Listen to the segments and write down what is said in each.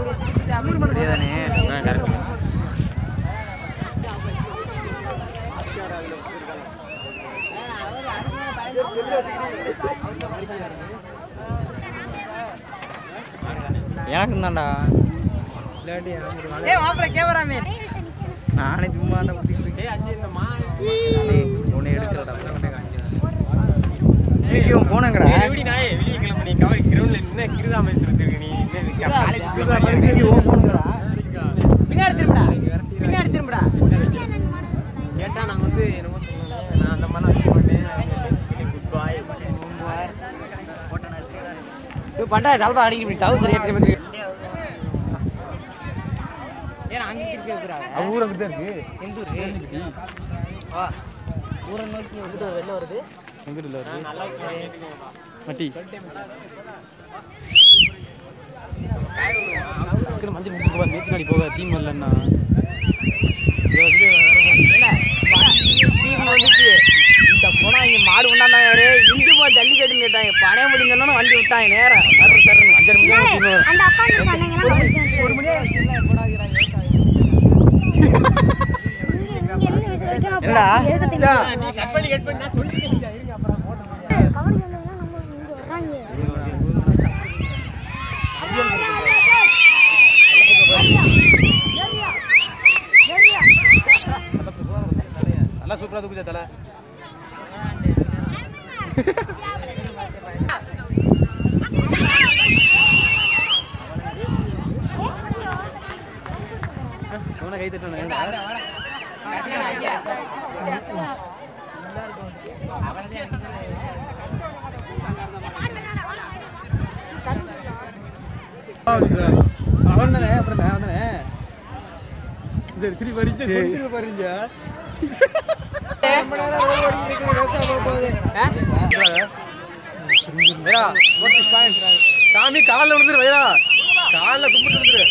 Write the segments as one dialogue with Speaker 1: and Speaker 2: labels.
Speaker 1: அப்படியேதானே எனக்கு தான்டா
Speaker 2: ஏய் மாப்பிள கேமராமே
Speaker 1: நானே சும்மா உன்னை எடுக்கிறடா இன்னைக்கும் போனங்கடா இன்னைக்கு உன் போனங்கடா
Speaker 2: பின்னாடி திரும்புடா பின்னாடி திரும்புடா
Speaker 3: கேட்டா நாங்க வந்து என்னமோ சொன்னோம் நான் அந்த மாதிரி வைக்க மாட்டேன் குட் பாய்
Speaker 2: இது பண்டா சால்பா அடிக்க முடியும் டவுன் சரியா திரும்ப ஏன் அங்க திருப்பி வைக்கிறாங்க
Speaker 3: ஊர் அங்கே தான் இருக்கு
Speaker 2: எந்த ஊரு வா ஊரை நோக்கி வந்துட்டு வெளில வருது
Speaker 3: எங்கிட்ட இல்லை மட்டி மஞ்சள் முடிச்சு போக நேற்று போக தீம் வரலன்னா
Speaker 2: இல்ல தீபம் வந்துச்சு இந்த போனா இங்க மாடு கொண்டாந்தா யாரு இஞ்சி போ ஜல்லிக்கட்டு கேட்டாங்க பனைய முடிஞ்சோன்னு வண்டி விட்டாங்க நேரம் சரு சருன்னு அஞ்சரை மணி நேரம் தீபம் வரும்.
Speaker 4: அந்த அக்கௌண்ட் பண்ணீங்கன்னா
Speaker 2: ஒரு மணி நேரம்
Speaker 4: இங்க இருந்து விசில் வைக்கணும்
Speaker 1: என்னடா?
Speaker 4: எடுக்க தெரியும்
Speaker 3: நீ கட் பண்ணி கட் பண்ணி நான் சொல்லிக்கிறேன்
Speaker 4: கவனம் இல்லைன்னா நம்ம இங்க வர்றாங்க
Speaker 3: நல்லா சூப்பராக தூக்குச்சா தலை அவனை கை தட்டணும் அவன் தானே அப்புறம் நான் அவன் தானே சரி சரி பறிஞ்ச சரி பறிஞ்ச சாமி காலில் விழுந்துரு வைரா காலில் கும்பிட்டு விழுந்துரு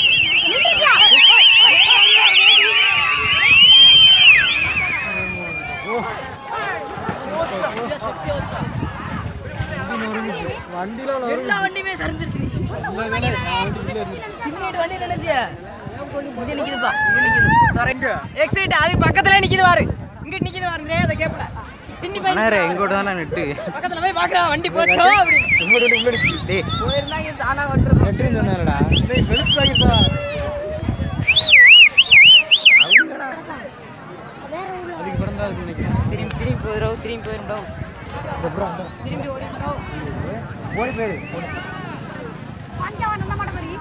Speaker 3: வண்டியில
Speaker 2: எல்லா வண்டியுமே சரிஞ்சிருச்சு பின்னாடி வண்டி நினைச்சு இங்க நிக்குதுப்பா இங்க நிக்குது எக்ஸைட் அது பக்கத்துல நிக்குது பாரு இங்க நிக்குது பாருங்க அதை கேப்பல பின்னி போய்
Speaker 1: அண்ணாரு எங்கோட தானே நெட்டு
Speaker 2: பக்கத்துல போய் பாக்குறா வண்டி போச்சோ அப்படி
Speaker 1: டேய்
Speaker 2: போயிருந்தாங்க தானா வந்துருப்போம்
Speaker 3: வெற்றி சொன்னாரடா டேய் பெருசு வாங்கிப்பா அதுக்கு பிறந்தா இருக்கு நினைக்கிறேன்
Speaker 2: திரும்பி திரும்பி போயிடும் திரும்பி போயிடும் திரும்பி ஓடிடும்
Speaker 3: ஓடி போயிரு
Speaker 4: பஞ்சவன் அந்த மாட்ட மாதிரி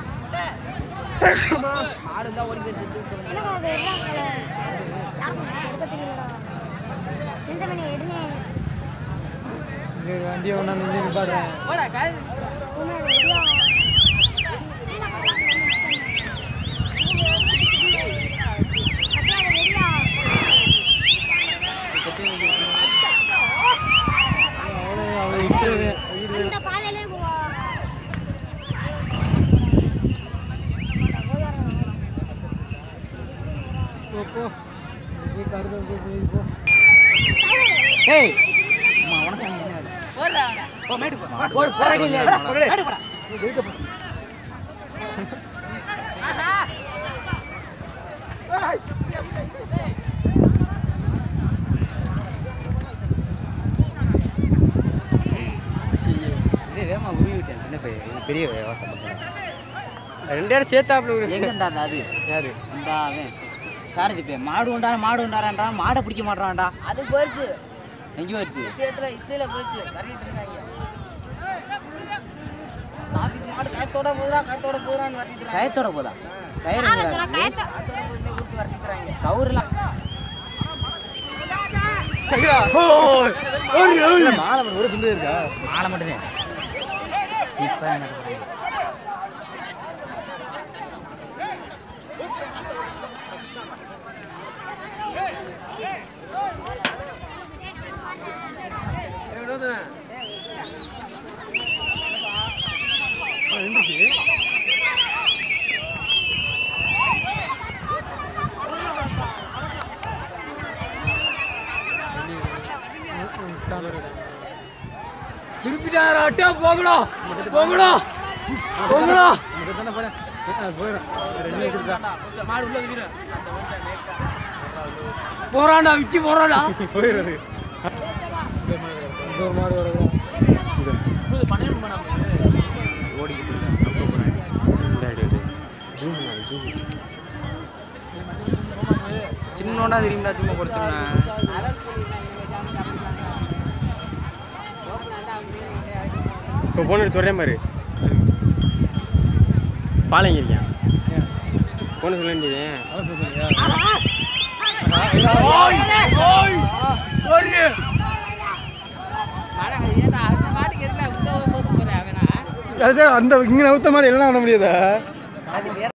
Speaker 2: மாடு தான் ஓடி போயிட்டு
Speaker 4: என்னடா அது எல்லாம் யார் சொன்னா? எடுக்க தெரியலடா சிந்தமணி எடுங்க
Speaker 3: இங்க வண்டியை ஒன்றாந்து இங்கே நிப்பாடுறேன்
Speaker 2: போடா கால்
Speaker 4: உன்னை ரெடியா
Speaker 3: அவனை இட்டு
Speaker 4: இந்த பாதையிலே போவா
Speaker 3: போ போ போய் கருத போய் போய் போ
Speaker 2: ஏய் அம்மா உனக்கு அங்க என்ன வேலை? போடுறா போ மேடு போ போ போறடி நீ மேடு போடா
Speaker 1: டேய் வேமா உருவி விட்டேன் சின்ன பையன் இது பெரிய வியாபாரம்
Speaker 3: ரெண்டு பேரும் சேர்த்தாப்புல
Speaker 2: எங்க இருந்தா அது
Speaker 3: யாரு
Speaker 2: இந்த அவன் சாரதி பே மாடு உண்டான மாடு உண்டாரான்டா மாடை பிடிக்க மாட்டான்டா அது போயிருச்சு எங்க போயிருச்சு இத்தியத்துல இத்தியில போயிருச்சு கறி திருந்தாங்க மாடு கயத்தோட போதுரா கயத்தோட போதுரான்னு வரட்டிக்கிறாங்க கயத்தோட போதா கயிறு
Speaker 4: கயத்த
Speaker 2: கயத்தோட போய் இந்த ஊருக்கு வரட்டிக்கிறாங்க கவுருலாம்
Speaker 3: மாலை ஒரு துண்டு இருக்கா
Speaker 2: மாலை மட்டும்தான் இப்போ என்ன பண்ணுறாங்க
Speaker 3: திருப்பிட்டாராட்டா போகணும் போகணும் போகணும்
Speaker 1: தானே போறேன்
Speaker 3: போயிடும் ரெண்டு வச்சிருக்கா
Speaker 1: மாடு உள்ள வீடு அந்த
Speaker 2: போறான்டா விக்கி போறான்டா
Speaker 3: போயிடுறது இந்த ஒரு மாடு வரலாம்
Speaker 1: பன்னெண்டு மணி
Speaker 2: ஓடிக்கிட்டு இருக்கேன் சின்னோண்டா தெரியும்டா சும்மா கொடுத்துருந்தேன்
Speaker 3: இப்போ போன சொல்கிறேன் மாதிரி பாலைங்க இருக்கியா போன சொல்ல வேண்டியது அதுதான் அந்த இங்கே நவுத்த மாதிரி என்ன பண்ண முடியாதா